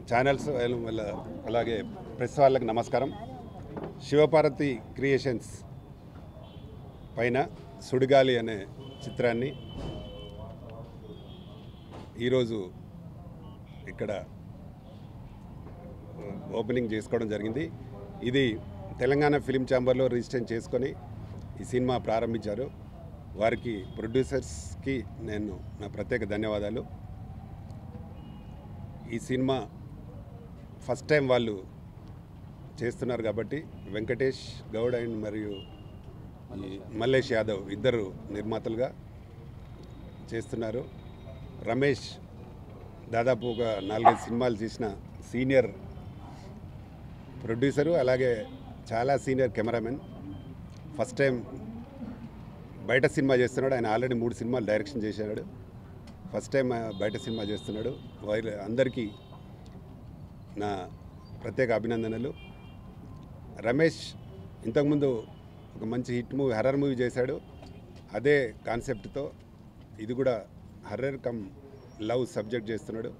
Channels వాళ్ళ అలాగే press వాళ్ళకి నమస్కారం శివపార్వతి క్రియేషన్స్ పైన సుడిగాలి అనే చిత్రాన్ని ఈరోజు ఇక్కడ ఓపెనింగ్ చేసుకోవడం జరిగింది ఇది తెలంగాణ ఫిలిం ఛాంబర్లో రిజిస్ట్రేషన్ చేసుకొని ఈ సినిమా ప్రారంభించారు వారికి ప్రొడ్యూసర్స్కి నేను నా ప్రత్యేక ధన్యవాదాలు ఈ సినిమా ఫస్ట్ టైం వాళ్ళు చేస్తున్నారు కాబట్టి వెంకటేష్ గౌడ్ అండ్ మరియు ఈ మల్లేష్ యాదవ్ ఇద్దరు నిర్మాతలుగా చేస్తున్నారు రమేష్ దాదాపు ఒక నాలుగైదు సినిమాలు చేసిన సీనియర్ ప్రొడ్యూసరు అలాగే చాలా సీనియర్ కెమెరామెన్ ఫస్ట్ టైం బయట సినిమా చేస్తున్నాడు ఆయన ఆల్రెడీ మూడు సినిమాలు డైరెక్షన్ చేశాడు ఫస్ట్ టైం ఆ, బయట సినిమా చేస్తున్నాడు వారి అందరికీ నా ప్రత్యేక అభినందనలు రమేష్ ఇంతకుముందు ఒక మంచి హిట్ మూవీ హర్రర్ మూవీ చేశాడు అదే కాన్సెప్ట్తో ఇది కూడా హర్రర్ కమ్ లవ్ సబ్జెక్ట్ చేస్తున్నాడు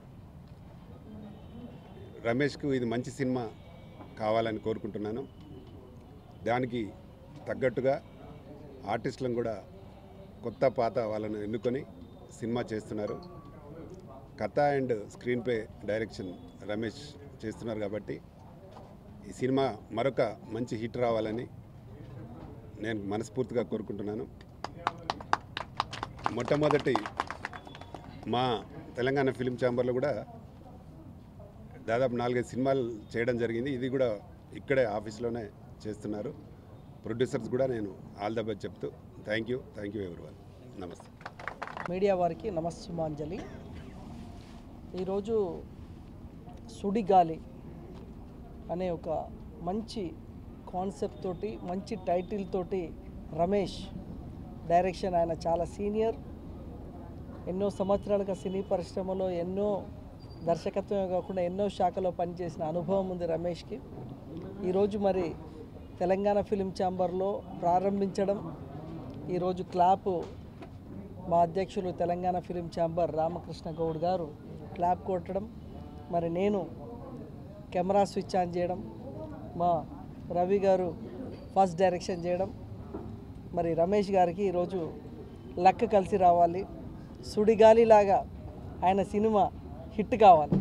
రమేష్కు ఇది మంచి సినిమా కావాలని కోరుకుంటున్నాను దానికి తగ్గట్టుగా ఆర్టిస్టులను కూడా కొత్త పాత వాళ్ళను ఎన్నుకొని సినిమా చేస్తున్నారు కథ and screenplay direction Ramesh చేస్తున్నారు కాబట్టి ఈ సినిమా మరొక మంచి హిట్ రావాలని నేను మనస్ఫూర్తిగా కోరుకుంటున్నాను మొట్టమొదటి మా తెలంగాణ ఫిలిం ఛాంబర్లో కూడా దాదాపు నాలుగైదు సినిమాలు చేయడం జరిగింది ఇది కూడా ఇక్కడే ఆఫీస్లోనే చేస్తున్నారు ప్రొడ్యూసర్స్ కూడా నేను ఆల్ ద బెస్ట్ చెప్తూ థ్యాంక్ యూ థ్యాంక్ యూ ఎవరి నమస్తే మీడియా వారికి నమస్సుమాంజలి ఈరోజు సుడిగాలి అనే ఒక మంచి కాన్సెప్ట్ తోటి మంచి టైటిల్ తోటి రమేష్ డైరెక్షన్ ఆయన చాలా సీనియర్ ఎన్నో సంవత్సరాలుగా సినీ పరిశ్రమలో ఎన్నో దర్శకత్వమే కాకుండా ఎన్నో శాఖలో పనిచేసిన అనుభవం ఉంది రమేష్కి ఈరోజు మరి తెలంగాణ ఫిలిం ఛాంబర్లో ప్రారంభించడం ఈరోజు క్లాపు మా అధ్యక్షులు తెలంగాణ ఫిలిం ఛాంబర్ రామకృష్ణ గౌడ్ గారు క్లాప్ కొట్టడం మరి నేను కెమెరా స్విచ్ ఆన్ చేయడం మా రవి గారు ఫస్ట్ డైరెక్షన్ చేయడం మరి రమేష్ గారికి ఈరోజు లక్ కలిసి రావాలి సుడిగాలిలాగా ఆయన సినిమా హిట్ కావాలి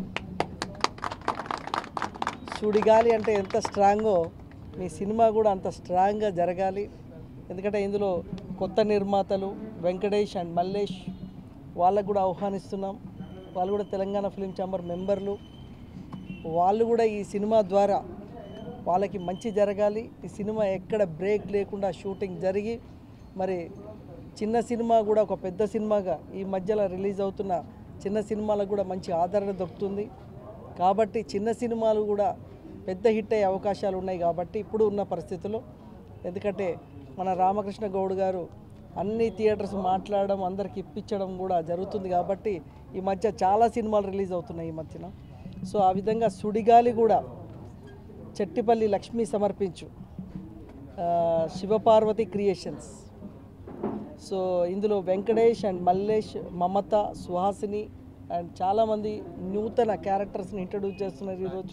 సుడిగాలి అంటే ఎంత స్ట్రాంగో మీ సినిమా కూడా అంత స్ట్రాంగ్గా జరగాలి ఎందుకంటే ఇందులో కొత్త నిర్మాతలు వెంకటేష్ అండ్ మల్లేష్ వాళ్ళకు కూడా ఆహ్వానిస్తున్నాం వాళ్ళు కూడా తెలంగాణ ఫిలిం ఛాంబర్ మెంబర్లు వాళ్ళు కూడా ఈ సినిమా ద్వారా వాళ్ళకి మంచి జరగాలి ఈ సినిమా ఎక్కడ బ్రేక్ లేకుండా షూటింగ్ జరిగి మరి చిన్న సినిమా కూడా ఒక పెద్ద సినిమాగా ఈ మధ్యలో రిలీజ్ అవుతున్న చిన్న సినిమాలకు కూడా మంచి ఆదరణ దొరుకుతుంది కాబట్టి చిన్న సినిమాలు కూడా పెద్ద హిట్ అయ్యే అవకాశాలు ఉన్నాయి కాబట్టి ఇప్పుడు ఉన్న పరిస్థితుల్లో ఎందుకంటే మన రామకృష్ణ గౌడ్ గారు అన్ని థియేటర్స్ మాట్లాడడం అందరికి ఇప్పించడం కూడా జరుగుతుంది కాబట్టి ఈ మధ్య చాలా సినిమాలు రిలీజ్ అవుతున్నాయి ఈ మధ్యన సో ఆ విధంగా సుడిగాలి కూడా చెట్టిపల్లి లక్ష్మి సమర్పించు ఆ, శివపార్వతి క్రియేషన్స్ సో ఇందులో వెంకటేష్ అండ్ మల్లేష్ మమత సుహాసిని అండ్ చాలామంది నూతన క్యారెక్టర్స్ని ఇంట్రడ్యూస్ చేస్తున్నారు ఈరోజు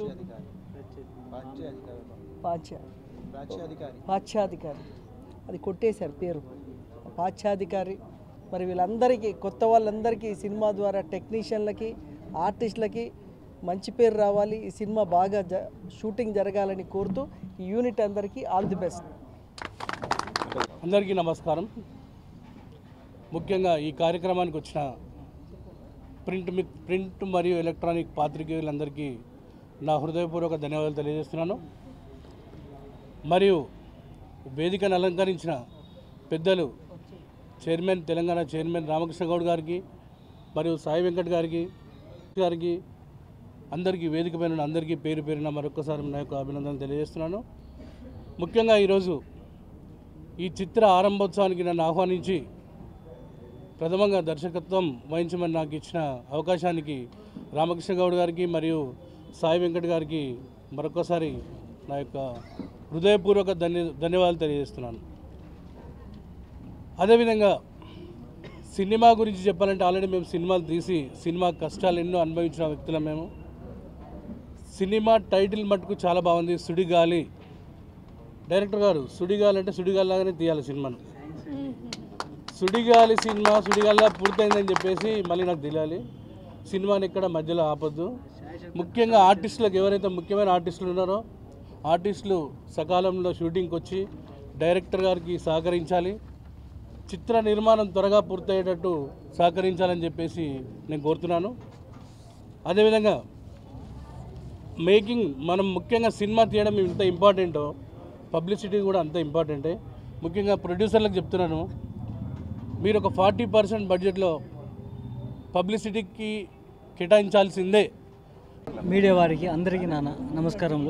పాచ్య పాచ్యాధికారి అది కొట్టేశారు పేరు పాచ్యాధికారి మరి వీళ్ళందరికీ కొత్త వాళ్ళందరికీ ఈ సినిమా ద్వారా టెక్నీషియన్లకి ఆర్టిస్టులకి మంచి పేరు రావాలి ఈ సినిమా బాగా జ షూటింగ్ జరగాలని కోరుతూ ఈ యూనిట్ అందరికీ ఆల్ ది బెస్ట్ అందరికీ నమస్కారం ముఖ్యంగా ఈ కార్యక్రమానికి వచ్చిన ప్రింట్ మి ప్రింట్ మరియు ఎలక్ట్రానిక్ పాత్రికేయులందరికీ నా హృదయపూర్వక ధన్యవాదాలు తెలియజేస్తున్నాను మరియు వేదికను అలంకరించిన పెద్దలు చైర్మన్ తెలంగాణ చైర్మన్ రామకృష్ణ గౌడ్ గారికి మరియు సాయి వెంకట్ గారికి గారికి అందరికీ వేదిక పైన ఉన్న అందరికీ పేరు పేరున మరొకసారి నా యొక్క అభినందనలు తెలియజేస్తున్నాను ముఖ్యంగా ఈరోజు ఈ చిత్ర ఆరంభోత్సవానికి నన్ను ఆహ్వానించి ప్రథమంగా దర్శకత్వం వహించమని నాకు ఇచ్చిన అవకాశానికి రామకృష్ణ గౌడ్ గారికి మరియు సాయి వెంకట్ గారికి మరొకసారి నా యొక్క హృదయపూర్వక ధన్య ధన్యవాదాలు తెలియజేస్తున్నాను అదేవిధంగా సినిమా గురించి చెప్పాలంటే ఆల్రెడీ మేము సినిమాలు తీసి సినిమా కష్టాలు ఎన్నో అనుభవించిన వ్యక్తులం మేము సినిమా టైటిల్ మటుకు చాలా బాగుంది సుడిగాలి డైరెక్టర్ గారు సుడిగాలి అంటే సుడిగాలి లాగానే తీయాలి సినిమాను సుడిగాలి సినిమా సుడిగాలిలా పూర్తయిందని చెప్పేసి మళ్ళీ నాకు తెలియాలి సినిమాని ఇక్కడ మధ్యలో ఆపొద్దు ముఖ్యంగా ఆర్టిస్టులకు ఎవరైతే ముఖ్యమైన ఆర్టిస్టులు ఉన్నారో ఆర్టిస్టులు సకాలంలో షూటింగ్కి వచ్చి డైరెక్టర్ గారికి సహకరించాలి చిత్ర నిర్మాణం త్వరగా పూర్తయ్యేటట్టు సహకరించాలని చెప్పేసి నేను కోరుతున్నాను అదేవిధంగా మేకింగ్ మనం ముఖ్యంగా సినిమా తీయడం ఇంత ఇంపార్టెంటో పబ్లిసిటీ కూడా అంత ఇంపార్టెంటే ముఖ్యంగా ప్రొడ్యూసర్లకు చెప్తున్నాను మీరు ఒక ఫార్టీ పర్సెంట్ బడ్జెట్లో పబ్లిసిటీకి కేటాయించాల్సిందే మీడియా వారికి అందరికీ నా నమస్కారములు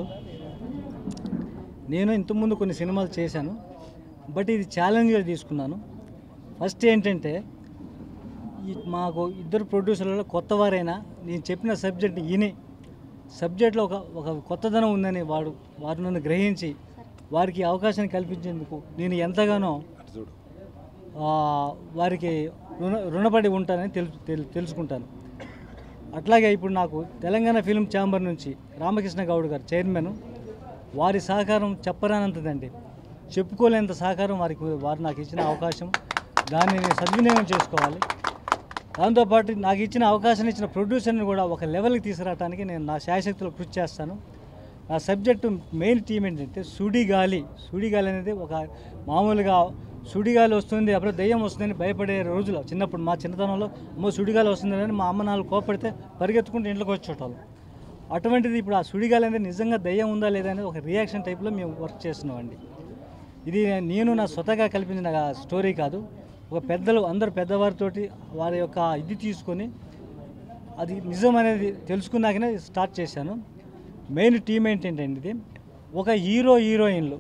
నేను ఇంతకుముందు కొన్ని సినిమాలు చేశాను బట్ ఇది ఛాలెంజ్గా తీసుకున్నాను ఫస్ట్ ఏంటంటే ఈ మాకు ఇద్దరు ప్రొడ్యూసర్లలో కొత్త వారైనా నేను చెప్పిన సబ్జెక్ట్ విని సబ్జెక్ట్లో ఒక ఒక కొత్తదనం ఉందని వాడు వారు నన్ను గ్రహించి వారికి అవకాశం కల్పించేందుకు నేను ఎంతగానో అటు చూడు ఆ, వారికి రుణ రుణపడి ఉంటానని తెలు తెలు- తెలుసుకుంటాను అట్లాగే ఇప్పుడు నాకు తెలంగాణ ఫిల్మ్ ఛాంబర్ నుంచి రామకృష్ణ గౌడ్ గారు చైర్మన్ వారి సహకారం చెప్పరానంతదండి చెప్పుకోలేనంత సహకారం వారికి వారు నాకు ఇచ్చిన అవకాశం దాన్ని నేను సద్వినియోగం చేసుకోవాలి దాంతోపాటు నాకు ఇచ్చిన అవకాశం ఇచ్చిన ప్రొడ్యూసర్ని కూడా ఒక లెవెల్కి తీసుకురావడానికి నేను నా శాయశక్తులు కృషి చేస్తాను నా సబ్జెక్టు మెయిన్ థీమ్ ఏంటంటే సుడిగాలి సుడిగాలి అనేది ఒక మామూలుగా సుడిగాలి వస్తుంది అప్పుడు దయ్యం వస్తుందని భయపడే రోజులు చిన్నప్పుడు మా చిన్నతనంలో అమ్మో సుడిగాలి వస్తుందని మా అమ్మ నాలుగు కోపడితే పరిగెత్తుకుంటూ ఇంట్లోకి వచ్చేటోళ్ళు అటువంటిది ఇప్పుడు ఆ సుడిగాలి అనేది నిజంగా దయ్యం ఉందా లేదా అనేది ఒక రియాక్షన్ టైప్లో మేము వర్క్ చేస్తున్నామండి ఇది నేను నా స్వతగా కల్పించిన స్టోరీ కాదు ఒక పెద్దలు అందరు పెద్దవారితోటి వారి యొక్క ఇది తీసుకొని అది నిజం అనేది తెలుసుకున్నాకనే స్టార్ట్ చేశాను మెయిన్ టీం ఏంటంటే ఇది ఒక హీరో హీరోయిన్లు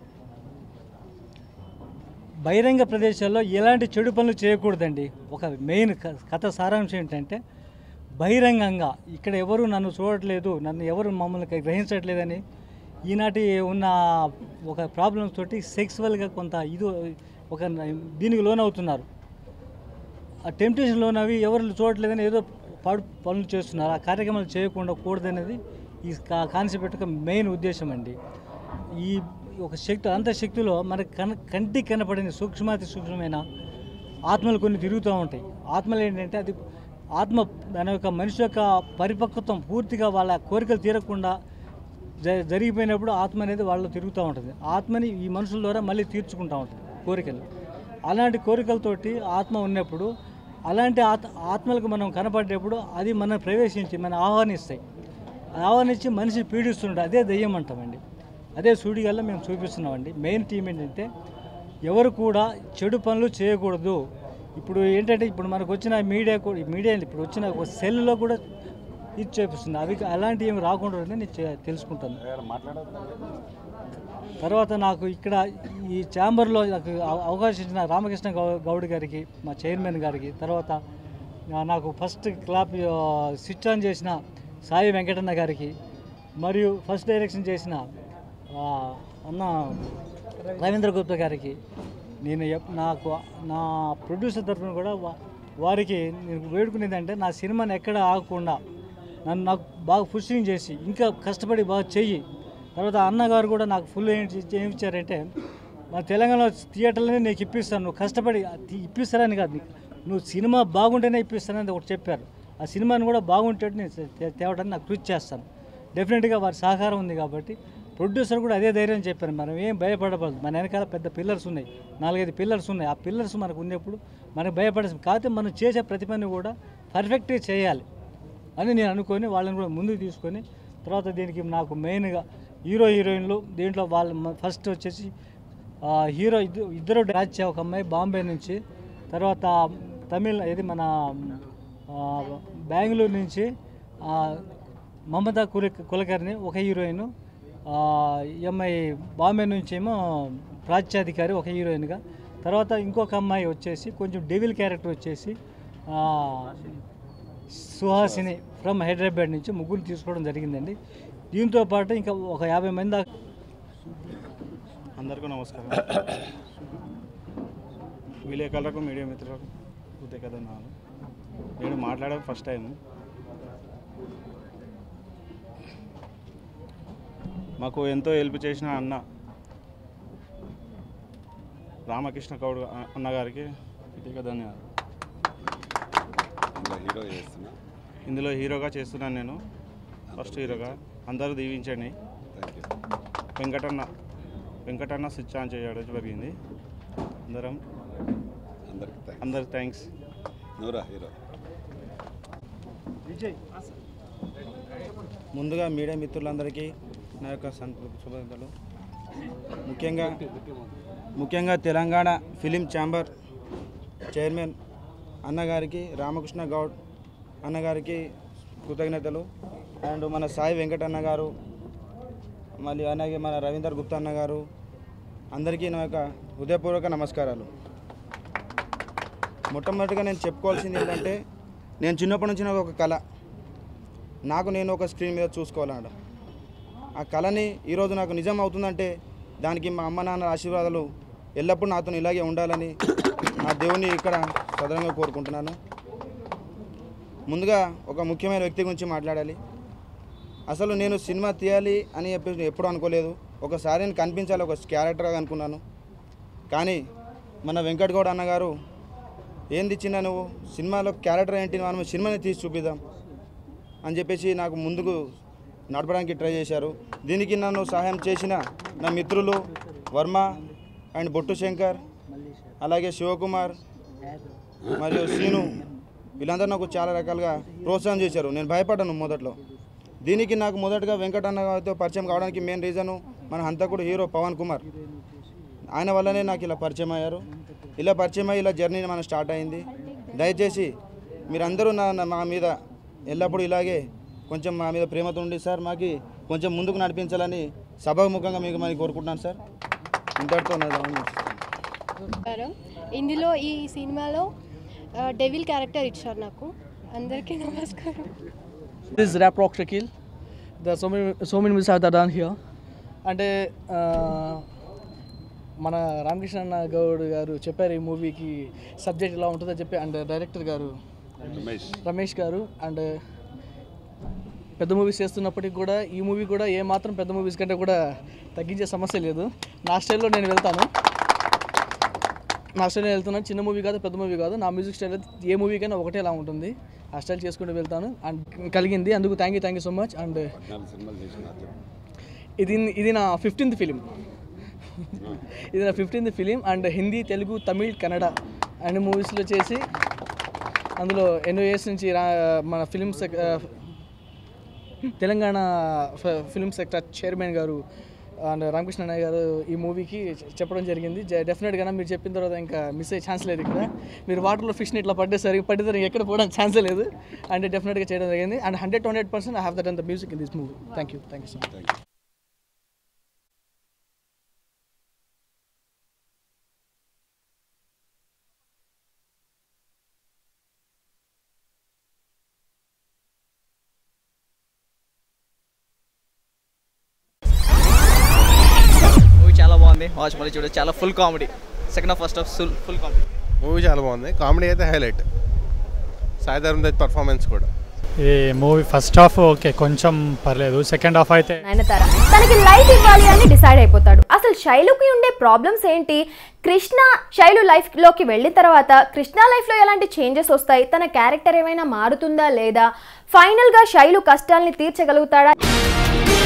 బహిరంగ ప్రదేశాల్లో ఎలాంటి చెడు పనులు చేయకూడదండి ఒక మెయిన్ క- కథ సారాంశం ఏంటంటే బహిరంగంగా ఇక్కడ ఎవరు నన్ను చూడట్లేదు నన్ను ఎవరు మమ్మల్ని గ్రహించట్లేదని ఈనాటి ఉన్న ఒక ప్రాబ్లమ్స్ తోటి సెక్సువల్గా కొంత ఇది ఒక దీనికి లోనవుతున్నారు ఆ టెంప్టేషన్ లోనవి ఎవరు చూడట్లేదని ఏదో పాడు పనులు చేస్తున్నారు ఆ కార్యక్రమాలు చేయకుండా కూడదనేది ఈ కా- కాన్సెప్ట్ యొక్క మెయిన్ ఉద్దేశం అండి ఈ ఒక శక్తి అంత శక్తిలో మనకు కన కంటికి కనపడిన సూక్ష్మాతి సూక్ష్మమైన ఆత్మలు కొన్ని తిరుగుతూ ఉంటాయి ఆత్మలు ఏంటంటే అది ఆత్మ దాని యొక్క మనిషి యొక్క పరిపక్వత్వం పూర్తిగా వాళ్ళ కోరికలు తీరకుండా జ జరిగిపోయినప్పుడు ఆత్మ అనేది వాళ్ళు తిరుగుతూ ఉంటుంది ఆత్మని ఈ మనుషుల ద్వారా మళ్ళీ తీర్చుకుంటూ ఉంటుంది కోరికలు అలాంటి కోరికలతోటి ఆత్మ ఉన్నప్పుడు అలాంటి ఆత్ ఆత్మలకు మనం కనపడేటప్పుడు అది మనం ప్రవేశించి మనం ఆహ్వానిస్తాయి ఆహ్వానించి మనిషిని పీడిస్తుండే అదే దయ్యం అంటామండి అదే సూడిగల్లో మేము చూపిస్తున్నామండి మెయిన్ థీమ్ ఏంటంటే ఎవరు కూడా చెడు పనులు చేయకూడదు ఇప్పుడు ఏంటంటే ఇప్పుడు మనకు వచ్చిన మీడియా కూడా మీడియా ఇప్పుడు వచ్చిన ఒక సెల్లో కూడా ఇది చూపిస్తుంది అవి అలాంటివి ఏమి రాకుండా ఉంటుందని నేను చే- తెలుసుకుంటాను తర్వాత నాకు ఇక్కడ ఈ ఛాంబర్లో నాకు అవ- అవకాశం ఇచ్చిన రామకృష్ణ గౌ- గౌడ్ గారికి మా చైర్మన్ గారికి తర్వాత నా- నాకు ఫస్ట్ క్లాప్ ఆ, స్విచ్ ఆన్ చేసిన సాయి వెంకటన్న గారికి మరియు ఫస్ట్ డైరెక్షన్ చేసిన ఆ, అన్న రవీంద్ర గుప్తా గారికి నేను ఎప్- నాకు నా ప్రొడ్యూసర్ తరఫున కూడా వా- వారికి నేను వేడుకునేది అంటే నా సినిమాని ఎక్కడ ఆగకుండా నన్ను నాకు బాగా పుషింగ్ చేసి ఇంకా కష్టపడి బాగా చెయ్యి తర్వాత అన్నగారు కూడా నాకు ఫుల్ ఏం ఏం ఇచ్చారంటే మా తెలంగాణ థియేటర్లోనే నీకు ఇప్పిస్తాను నువ్వు కష్టపడి అది ఇప్పిస్తారని కాదు నీకు నువ్వు సినిమా బాగుంటేనే ఇప్పిస్తానని ఒకటి చెప్పారు ఆ సినిమాని కూడా బాగుంటే నేను తే- తేవడానికి నాకు కృషి చేస్తాను డెఫినెట్గా వారి సహకారం ఉంది కాబట్టి ప్రొడ్యూసర్ కూడా అదే ధైర్యం చెప్పారు మనం ఏం భయపడబడదు మన వెనకాల పెద్ద పిల్లర్స్ ఉన్నాయి నాలుగైదు పిల్లర్స్ ఉన్నాయి ఆ పిల్లర్స్ మనకు ఉన్నప్పుడు మనకు భయపడే కాకపోతే మనం చేసే ప్రతి పని కూడా పర్ఫెక్ట్గా చేయాలి అని నేను అనుకొని వాళ్ళని కూడా ముందుకు తీసుకొని తర్వాత దీనికి నాకు మెయిన్గా హీరో హీరోయిన్లు దీంట్లో వాళ్ళ ఫస్ట్ వచ్చేసి ఆ, హీరో ఇద్దరు ఇద్దరు రాజ్య ఒక అమ్మాయి బాంబే నుంచి తర్వాత తమిళ ఇది మన ఆ, బెంగళూరు నుంచి ఆ, మమతా కుల కులకర్ణి ఒక హీరోయిన్ ఆ, ఈ అమ్మాయి బాంబే నుంచి ఏమో ప్రాచ్యాధికారి ఒక హీరోయిన్గా తర్వాత ఇంకొక అమ్మాయి వచ్చేసి కొంచెం డెవిల్ క్యారెక్టర్ వచ్చేసి ఆ, సుహాసిని ఫ్రమ్ హైదరాబాద్ నుంచి ముగ్గురు తీసుకోవడం జరిగిందండి దీంతో పాటు ఇంకా ఒక యాభై మంది దాకా అందరికీ నమస్కారం విలేకరులకు మీడియా మిత్రులకు కృతజ్ఞతలు నేను మాట్లాడడం ఫస్ట్ టైం మాకు ఎంతో హెల్ప్ చేసిన అన్న రామకృష్ణ గౌడ్ అ- అన్నగారికి ప్రత్యేక ధన్యవాదాలు ఇంకా హీరో చేస్తున్నా ఇందులో హీరోగా చేస్తున్నాను నేను ఫస్ట్ హీరోగా అందరూ దీవించండి thank you Venkatanna Venkatanna switch on చేయడం జరిగింది అందరం అందరికి థ్యాంక్స్ అందరికి థ్యాంక్స్ నూరా హీరో ముందుగా మీడియా మిత్రులందరికీ నా యొక్క సంత శుభాకాంక్షలు ముఖ్యంగా ముఖ్యంగా తెలంగాణ ఫిలిం ఛాంబర్ చైర్మన్ అన్నగారికి రామకృష్ణ గౌడ్ అన్నగారికి కృతజ్ఞతలు అండ్ మన సాయి వెంకటన్న గారు మళ్ళీ అలాగే మన రవీందర్ గుప్తా అన్న గారు అందరికీ నా యొక్క హృదయపూర్వక నమస్కారాలు మొట్టమొదటిగా నేను చెప్పుకోవాల్సింది ఏంటంటే నేను చిన్నప్పటి నుంచి నాకు ఒక కళ నాకు నేను ఒక స్క్రీన్ మీద చూసుకోవాలన్నమాట ఆ కళని ఈరోజు నాకు నిజం అవుతుందంటే దానికి మా అమ్మ నాన్న ఆశీర్వాదాలు ఎల్లప్పుడూ నాతో ఇలాగే ఉండాలని నా దేవుని ఇక్కడ సదరంగా కోరుకుంటున్నాను ముందుగా ఒక ముఖ్యమైన వ్యక్తి గురించి మాట్లాడాలి అసలు నేను సినిమా తీయాలి అని చెప్పి ఎప్పుడు అనుకోలేదు ఒకసారి నేను కనిపించాలి ఒక క్యారెక్టర్గా అనుకున్నాను కానీ మన వెంకట్ గౌడ్ అన్నగారు ఏంది చిన్న నువ్వు సినిమాలో క్యారెక్టర్ ఏంటి మనం సినిమాని తీసి చూపిద్దాం అని చెప్పేసి నాకు ముందుకు నడపడానికి ట్రై చేశారు దీనికి నన్ను సహాయం చేసిన నా మిత్రులు వర్మ అండ్ బొట్టు శంకర్ అలాగే శివకుమార్ మరియు శ్రీను వీళ్ళందరూ నాకు చాలా రకాలుగా ప్రోత్సాహం చేశారు నేను భయపడ్డాను మొదట్లో దీనికి నాకు మొదటగా వెంకటన్నతో పరిచయం కావడానికి మెయిన్ రీజను మన హంతకుడు హీరో పవన్ కుమార్ ఆయన వల్లనే నాకు ఇలా పరిచయం అయ్యారు ఇలా పరిచయం అయ్యి ఇలా జర్నీ మన స్టార్ట్ అయింది దయచేసి మీరందరూ నా నా- మా మీద ఎల్లప్పుడూ ఇలాగే కొంచెం మా మీద ప్రేమతో ఉండి సార్ మాకి కొంచెం ముందుకు నడిపించాలని సభాముఖంగా మీకు మరి కోరుకుంటున్నాను సార్ ఇంతటితో నా దాన్ని ముగిస్తున్నాను. నమస్కారం ఇందులో ఈ సినిమాలో ఆ, డెవిల్ క్యారెక్టర్ ఇచ్చారు నాకు అందరికీ నమస్కారం This is Rap Rock Shakil. There are so many, so many movies have done here. అంటే ఆ, మన రామకృష్ణ అన్న గౌడ్ గారు చెప్పారు ఈ మూవీకి సబ్జెక్ట్ ఇలా ఉంటుందో చెప్పి అండ్ డైరెక్టర్ గారు రమేష్ రమేష్ గారు అండ్ పెద్ద మూవీస్ చేస్తున్నప్పటికి కూడా ఈ మూవీ కూడా ఏ మాత్రం పెద్ద మూవీస్ కంటే కూడా తగ్గించే సమస్య లేదు నా స్టైల్లో నేను వెళ్తాను నా స్టైల్లో వెళ్తున్నాను చిన్న మూవీ కాదు పెద్ద మూవీ కాదు నా మ్యూజిక్ స్టైల్ ఏ మూవీకైనా ఒకటేలా ఉంటుంది ఆ స్టైల్ చేసుకుంటూ వెళ్తాను అండ్ కలిగింది అందుకు thank you thank you so much and నాలుగు సినిమాలు చేసిన ఇది ఇది నా ఫిఫ్టీన్త్ ఫిలిం ఇది నా fifteenth film and Hindi Telugu Tamil Kannada అన్ని మూవీస్లో చేసి అందులో ఎన్నో ఇయర్స్ నుంచి రా మన ఫిలిం సెక్ తెలంగాణ ఫ- ఫిలిం సెక్టర్ చైర్మన్ గారు అండ్ రామకృష్ణ అన్నయ్య గారు ఈ మూవీకి చె- చెప్పడం జరిగింది జ- డెఫినెట్గా మీరు చెప్పిన తర్వాత ఇంకా మిస్ అయ్యే ఛాన్స్ లేదు ఇక్కడ మీరు వాటర్లో ఫిష్ని ఇట్లా పట్టేసరికి పట్టేసరికి ఎక్కడ పోవడానికి ఛాన్సే లేదు అండ్ డెఫినెట్గా చేయడం జరిగింది and hundred hundred percent I have that and the music in this movie thank you thank you so much thank you movie చాలా బాగుంది వాచ్ మళ్ళీ చూడదు చాలా full comedy second half first half full full comedy movie చాలా బాగుంది comedy అయితే highlight Sai Dharam Tej performance కూడా ఈ మూవీ ఫస్ట్ హాఫ్ ఓకే కొంచెం పర్లేదు సెకండ్ హాఫ్ అయితే నయనతార తనకి లైఫ్ ఇవ్వాలి అని డిసైడ్ అయిపోతాడు అసలు శైలుకి ఉండే ప్రాబ్లమ్స్ ఏంటి కృష్ణ శైలు లైఫ్ లోకి వెళ్ళిన తర్వాత కృష్ణ లైఫ్ లో ఎలాంటి చేంజెస్ వస్తాయి తన క్యారెక్టర్ ఏమైనా మారుతుందా లేదా ఫైనల్ గా శైలు కష్టాల్ని తీర్చగలుగుతాడా